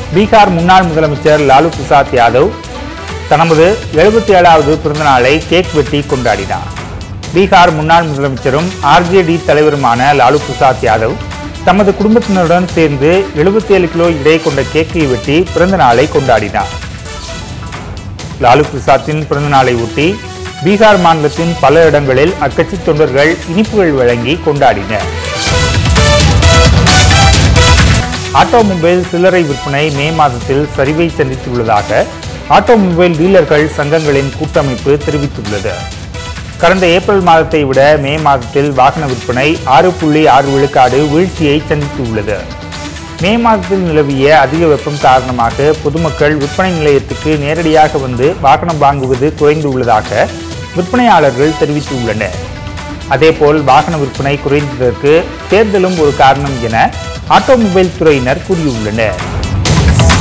பீகார் முன்னாள் முதலமைச்சர் லாலு பிரசாத் யாதவ் தனது எழுபத்தி ஏழாவது பிறந்தநாளை கேக் வெட்டி கொண்டாடினார் பீகார் முன்னாள் முதலமைச்சரும் ஆர்ஜேடி தலைவருமான லாலு பிரசாத் யாதவ் தமது குடும்பத்தினருடன் சேர்ந்து 77 கிலோ எடை கொண்ட கேக்கை வெட்டி பிறந்த நாளை கொண்டாடினார் லாலு பிரசாத்தின் பிறந்த நாளை ஒட்டி பீகார் மாநிலத்தின் பல இடங்களில் அக்கட்சி தொண்டர்கள் இனிப்புகள் வழங்கி கொண்டாடினர் ஆட்டோமொபைல் சில்லறை விற்பனை மே மாதத்தில் சரிவை சந்தித்துள்ளதாக ஆட்டோமொபைல் டீலர்கள் சங்கங்களின் கூட்டமைப்பு தெரிவித்துள்ளது கடந்த ஏப்ரல் மாதத்தை விட மே மாதத்தில் வாகன விற்பனை ஆறு புள்ளி ஆறு விழுக்காடு வீழ்ச்சியை சந்தித்துள்ளது மே மாதத்தில் நிலவிய அதிக வெப்பம் காரணமாக பொதுமக்கள் விற்பனை நிலையத்துக்கு நேரடியாக வந்து வாகனம் வாங்குவது குறைந்துள்ளதாக விற்பனையாளர்கள் தெரிவித்துள்ளனர் அதேபோல் வாகன விற்பனை குறைந்ததற்கு தேர்தலும் ஒரு காரணம் என ஆட்டோமொபைல் துறையினர் கூறியுள்ளனர்